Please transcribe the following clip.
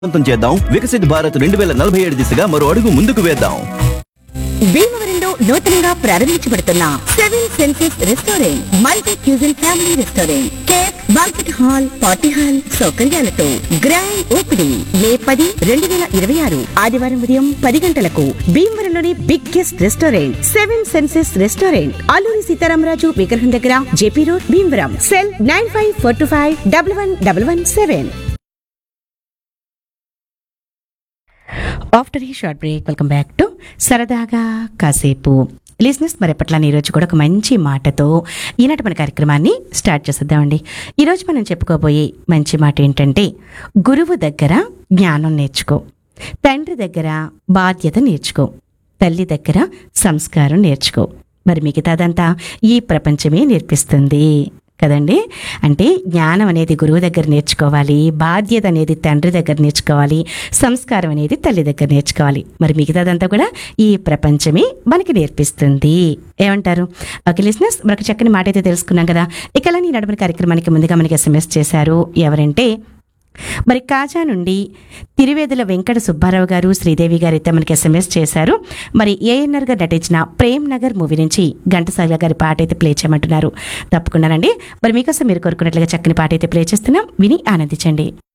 సొంతం చేద్దాం వికసిత్ భారత్ రెండు వేల నలభై ఏడు దిశగా మరో అడుగు ముందుకు వేద్దాం భీమవరంలో నూతనంగా ప్రారంభించబడుతున్న seven senses restaurant multi cuisine family restaurant cafe banquet hall party hall సౌకర్యాలతో గ్రాండ్ ఓపెనింగ్ మే పది రెండు వేల ఇరవై ఆరు ఆదివారం ఉదయం పది గంటలకు భీమవరంలోని biggest restaurant seven senses restaurant Alluri Sitaramaraju విగ్రహం దగ్గర JP road Bhimavaram cell nine five four two five double one double one seven after ఈ short break welcome back to సరదాగా కాసేపు లిజినెస్ మరి ఎప్పట్లానే ఈరోజు కూడా ఒక మంచి మాటతో ఈనాటి మన కార్యక్రమాన్ని స్టార్ట్ చేసేద్దామండి ఈరోజు మనం చెప్పుకోబోయే మంచి మాట ఏంటంటే గురువు దగ్గర జ్ఞానం నేర్చుకో తండ్రి దగ్గర బాధ్యత నేర్చుకో తల్లి దగ్గర సంస్కారం నేర్చుకో మరి మిగతాదంతా ఈ ప్రపంచమే నేర్పిస్తుంది కదండి అంటే జ్ఞానం అనేది గురువు దగ్గర నేర్చుకోవాలి బాధ్యత అనేది తండ్రి దగ్గర నేర్చుకోవాలి సంస్కారం అనేది తల్లి దగ్గర నేర్చుకోవాలి మరి మిగతాదంతా కూడా ఈ ప్రపంచమే మనకి నేర్పిస్తుంది ఏమంటారు ఓకే లిసినర్స్ మనకు చక్కని మాట అయితే తెలుసుకున్నాం కదా ఇక అలా నీ నడుమని కార్యక్రమానికి ముందుగా మనకి ఎస్ఎంఎస్ చేశారు ఎవరంటే మరి కాజా నుండి తిరువేదుల వెంకట సుబ్బారావు గారు శ్రీదేవి గారు అయితే మనకి ఎస్ఎంఎస్ చేశారు మరి ఏఎన్ఆర్ గారు నటించిన ప్రేమ్ నగర్ మూవీ నుంచి ఘంటసాల గారి పాట అయితే ప్లే చేయమంటున్నారు తప్పకుండానండి మరి మీకోసం మీరు కోరుకున్నట్లుగా చక్కని పాట అయితే ప్లే చేస్తున్నాం విని ఆనందించండి